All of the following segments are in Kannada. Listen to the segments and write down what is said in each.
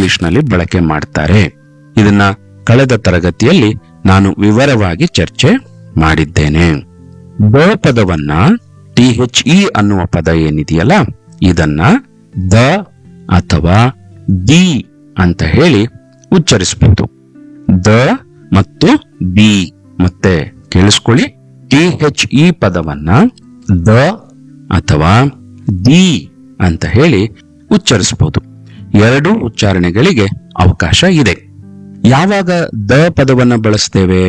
ಇಂಗ್ಲಿಷ್ನಲ್ಲಿ ಬಳಕೆ ಮಾಡ್ತಾರೆ ಇದನ್ನ ಕಳೆದ ತರಗತಿಯಲ್ಲಿ ನಾನು ವಿವರವಾಗಿ ಚರ್ಚೆ ಮಾಡಿದ್ದೇನೆ ದ ಪದವನ್ನ ಟಿ ಎಚ್ ಇ ಅನ್ನುವ ಪದ ಏನಿದೆಯಲ್ಲ ಇದನ್ನ ದ ಅಥವಾ ದಿ ಅಂತ ಹೇಳಿ ಉಚ್ಚರಿಸಬಹುದು ದ ಮತ್ತು ಬಿ ಮತ್ತೆ ಕೇಳಿಸ್ಕೊಳ್ಳಿ ಟಿ ಎಚ್ ಇ ಪದವನ್ನ ದ ಅಥವಾ ದಿ ಅಂತ ಹೇಳಿ ಉಚ್ಚರಿಸಬಹುದು ಎರಡು ಉಚ್ಚಾರಣೆಗಳಿಗೆ ಅವಕಾಶ ಇದೆ ಯಾವಾಗ ದ ಪದವನ್ನ ಬಳಸ್ತೇವೆ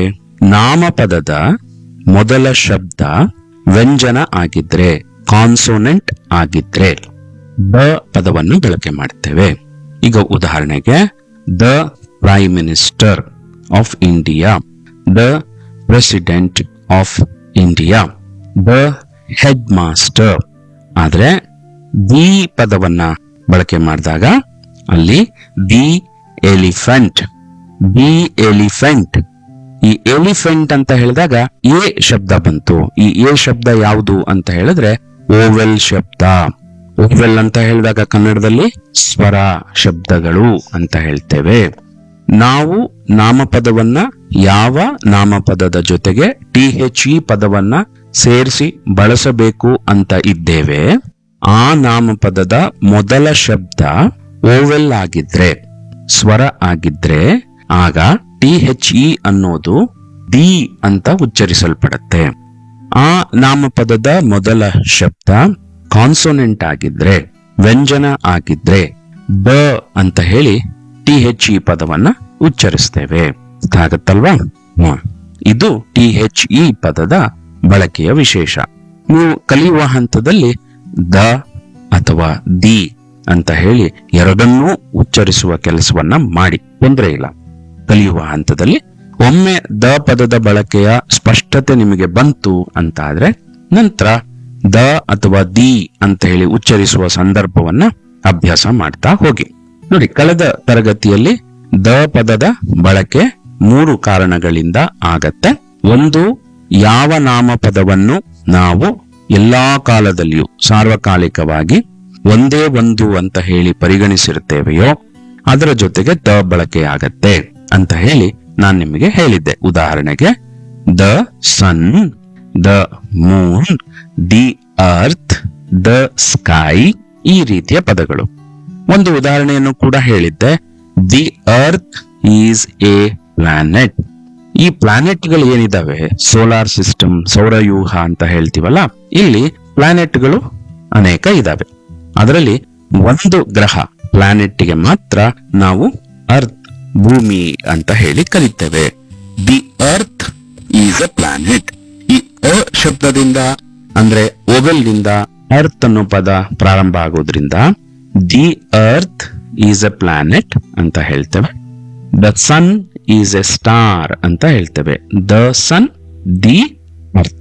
ನಾಮಪದದ ಮೊದಲ ಶಬ್ದ ವ್ಯಂಜನ ಆಗಿದ್ರೆ ಕಾನ್ಸೋನೆಂಟ್ ಆಗಿದ್ರೆ ದ ಪದವನ್ನು ಬಳಕೆ ಮಾಡ್ತೇವೆ ಈಗ ಉದಾಹರಣೆಗೆ the prime minister of India the president of India the headmaster ಆದ್ರೆ ದಿ ಪದವನ್ನ ಬಳಕೆ ಮಾಡಿದಾಗ ಅಲ್ಲಿ ದಿ ಎಲಿಫೆಂಟ್ ದಿ ಎಲಿಫೆಂಟ್ ಈ ಎಲಿಫೆಂಟ್ ಅಂತ ಹೇಳಿದಾಗ ಎ ಶಬ್ದ ಬಂತು ಈ ಎ ಶಬ್ದ ಯಾವುದು ಅಂತ ಹೇಳಿದ್ರೆ ಓವೆಲ್ ಶಬ್ದ ಓವೆಲ್ ಅಂತ ಹೇಳಿದಾಗ ಕನ್ನಡದಲ್ಲಿ ಸ್ವರ ಶಬ್ದಗಳು ಅಂತ ಹೇಳ್ತೇವೆ ನಾವು ನಾಮಪದವನ್ನ ಯಾವ ನಾಮಪದದ ಜೊತೆಗೆ ಟಿ ಎಚ್ ಇ ಪದವನ್ನ ಸೇರಿಸಿ ಬಳಸಬೇಕು ಅಂತ ಇದ್ದೇವೆ ಆ ನಾಮಪದದ ಮೊದಲ ಶಬ್ದ ಓವೆಲ್ ಆಗಿದ್ರೆ ಸ್ವರ ಆಗಿದ್ರೆ ಆಗ ಟಿ ಎಚ್ ಇ ಅನ್ನೋದು ದಿ ಅಂತ ಉಚ್ಚರಿಸಲ್ಪಡುತ್ತೆ ಆ ನಾಮಪದದ ಮೊದಲ ಶಬ್ದ ಕಾನ್ಸೋನೆಂಟ್ ಆಗಿದ್ರೆ ವ್ಯಂಜನ ಆಗಿದ್ರೆ ದ ಅಂತ ಹೇಳಿ ಟಿ ಎಚ್ ಇ ಪದವನ್ನ ಉಚ್ಚರಿಸ್ತೇವೆ ಅರ್ಥ ಆಗತ್ತಲ್ವಾ ಹ್ಮ್. ಇದು ಟಿ ಎಚ್ ಇ ಪದದ ಬಳಕೆಯ ವಿಶೇಷ ನೀವು ಕಲಿಯುವ ಹಂತದಲ್ಲಿ ದ ಅಥವಾ ದಿ ಅಂತ ಹೇಳಿ ಎರಡನ್ನೂ ಉಚ್ಚರಿಸುವ ಕೆಲಸವನ್ನ ಮಾಡಿ ತೊಂದರೆ ಇಲ್ಲ ಕಲಿಯುವ ಹಂತದಲ್ಲಿ ಒಮ್ಮೆ ದ ಪದದ ಬಳಕೆಯ ಸ್ಪಷ್ಟತೆ ನಿಮಗೆ ಬಂತು ಅಂತ ಆದ್ರೆ ನಂತರ ದ ಅಥವಾ ದಿ ಅಂತ ಹೇಳಿ ಉಚ್ಚರಿಸುವ ಸಂದರ್ಭವನ್ನ ಅಭ್ಯಾಸ ಮಾಡ್ತಾ ಹೋಗಿ ನೋಡಿ ಕಳೆದ ತರಗತಿಯಲ್ಲಿ ದ ಪದದ ಬಳಕೆ ಮೂರು ಕಾರಣಗಳಿಂದ ಆಗತ್ತೆ ಒಂದು ಯಾವ ನಾಮಪದವನ್ನು ನಾವು ಎಲ್ಲಾ ಕಾಲದಲ್ಲಿಯೂ ಸಾರ್ವಕಾಲಿಕವಾಗಿ ಒಂದೇ ಒಂದು ಅಂತ ಹೇಳಿ ಪರಿಗಣಿಸಿರುತ್ತೇವೆಯೋ ಅದರ ಜೊತೆಗೆ ದ ಬಳಕೆ ಆಗತ್ತೆ ಅಂತ ಹೇಳಿ ನಾನು ನಿಮಗೆ ಹೇಳಿದ್ದೆ ಉದಾಹರಣೆಗೆ the sun the moon the earth the sky ಈ ರೀತಿಯ ಪದಗಳು ಒಂದು ಉದಾಹರಣೆಯನ್ನು ಕೂಡ ಹೇಳಿದ್ದೆ the earth is a planet ಈ ಪ್ಲಾನೆಟ್ಗಳು ಏನಿದಾವೆ ಸೋಲಾರ್ ಸಿಸ್ಟಮ್ ಸೌರವ್ಯೂಹ ಅಂತ ಹೇಳ್ತೀವಲ್ಲ ಇಲ್ಲಿ ಪ್ಲಾನೆಟ್ಗಳು ಅನೇಕ ಇದಾವೆ ಅದರಲ್ಲಿ ಒಂದು ಗ್ರಹ ಪ್ಲಾನೆಟ್ಗೆ ಮಾತ್ರ ನಾವು ಅರ್ತ್ ಭೂಮಿ ಅಂತ ಹೇಳಿ ಕರಿತೇವೆ the earth is a planet ಈ ಅ ಶಬ್ದದಿಂದ ಅಂದ್ರೆ ಓವೆಲ್ ನಿಂದ ಅರ್ತ್ ಅನ್ನೋ ಪದ ಪ್ರಾರಂಭ ಆಗೋದ್ರಿಂದ the earth is a planet ಅಂತ ಹೇಳ್ತೇವೆ the sun is a star ಅಂತ ಹೇಳ್ತೇವೆ ದ ಸನ್ ದಿ ಅರ್ತ್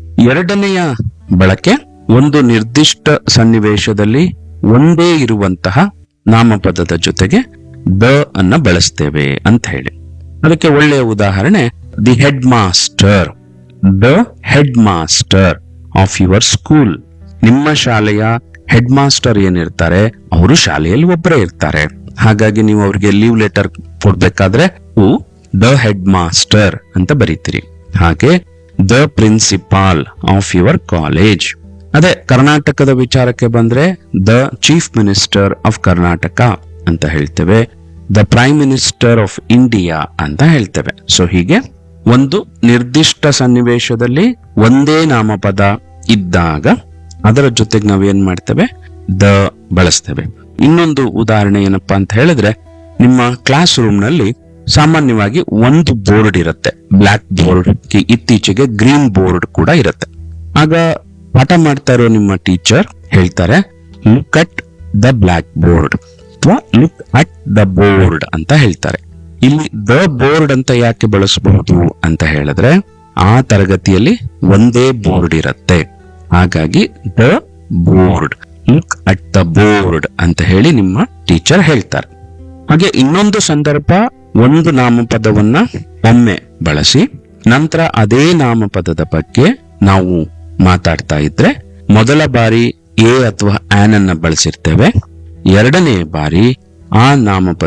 ಎರಡನೆಯ ಬಳಕೆ ಒಂದು ನಿರ್ದಿಷ್ಟ ಸನ್ನಿವೇಶದಲ್ಲಿ ಒಂದೇ ಇರುವಂತಹ ನಾಮಪದದ ಜೊತೆಗೆ ದ ಅನ್ನ ಬಳಸ್ತೇವೆ ಅಂತ ಹೇಳಿ ಅದಕ್ಕೆ ಒಳ್ಳೆಯ ಉದಾಹರಣೆ the headmaster the headmaster of your school ನಿಮ್ಮ ಶಾಲೆಯ ಹೆಡ್ ಮಾಸ್ಟರ್ ಏನಿರ್ತಾರೆ ಅವರು ಶಾಲೆಯಲ್ಲಿ ಒಬ್ಬರೇ ಇರ್ತಾರೆ ಹಾಗಾಗಿ ನೀವು ಅವ್ರಿಗೆ ಲೀವ್ ಲೆಟರ್ ಕೊಡ್ಬೇಕಾದ್ರೆ ಹೂ ದ ಹೆಡ್ ಮಾಸ್ಟರ್ ಅಂತ ಬರೀತೀರಿ ಹಾಗೆ the principal of your college ಅದೇ ಕರ್ನಾಟಕದ ವಿಚಾರಕ್ಕೆ ಬಂದ್ರೆ the chief minister of Karnataka ಅಂತ ಹೇಳ್ತೇವೆ the prime minister of India ಅಂತ ಹೇಳ್ತೇವೆ ಸೊ ಹೀಗೆ ಒಂದು ನಿರ್ದಿಷ್ಟ ಸನ್ನಿವೇಶದಲ್ಲಿ ಒಂದೇ ನಾಮಪದ ಇದ್ದಾಗ ಅದರ ಜೊತೆಗೆ ನಾವೇನ್ ಮಾಡ್ತೇವೆ ದ ಬಳಸ್ತೇವೆ ಇನ್ನೊಂದು ಉದಾಹರಣೆ ಏನಪ್ಪಾ ಅಂತ ಹೇಳಿದ್ರೆ ನಿಮ್ಮ ಕ್ಲಾಸ್ ರೂಮ್ ನಲ್ಲಿ ಸಾಮಾನ್ಯವಾಗಿ ಒಂದು ಬೋರ್ಡ್ ಇರುತ್ತೆ ಬ್ಲಾಕ್ ಬೋರ್ಡ್ ಇತ್ತೀಚೆಗೆ ಗ್ರೀನ್ ಬೋರ್ಡ್ ಕೂಡ ಇರುತ್ತೆ ಆಗ ಪಾಠ ಮಾಡ್ತಾ ಇರೋ ನಿಮ್ಮ ಟೀಚರ್ ಹೇಳ್ತಾರೆ look at the blackboard ಅಥವಾ ಲುಕ್ ಅಟ್ ದ ಬೋರ್ಡ್ ಅಂತ ಹೇಳ್ತಾರೆ ಇಲ್ಲಿ ದ ಬೋರ್ಡ್ ಅಂತ ಯಾಕೆ ಬಳಸಬಹುದು ಅಂತ ಹೇಳಿದ್ರೆ ಆ ತರಗತಿಯಲ್ಲಿ ಒಂದೇ ಬೋರ್ಡ್ ಇರುತ್ತೆ ಹಾಗಾಗಿ the board look at the board ಅಂತ ಹೇಳಿ ನಿಮ್ಮ ಟೀಚರ್ ಹೇಳ್ತಾರೆ ಹಾಗೆ ಇನ್ನೊಂದು ಸಂದರ್ಭ ಒಂದು ನಾಮಪದವನ್ನ ಒಮ್ಮೆ ಬಳಸಿ ನಂತರ ಅದೇ ನಾಮಪದದ ಬಗ್ಗೆ ನಾವು ಮಾತಾಡ್ತಾ ಇದ್ರೆ ಮೊದಲ ಬಾರಿ ಎ ಅಥವಾ ಆನ್ ಅನ್ನ ಬಳಸಿರ್ತೇವೆ ಎರಡನೇ ಬಾರಿ ಆ ನಾಮಪದ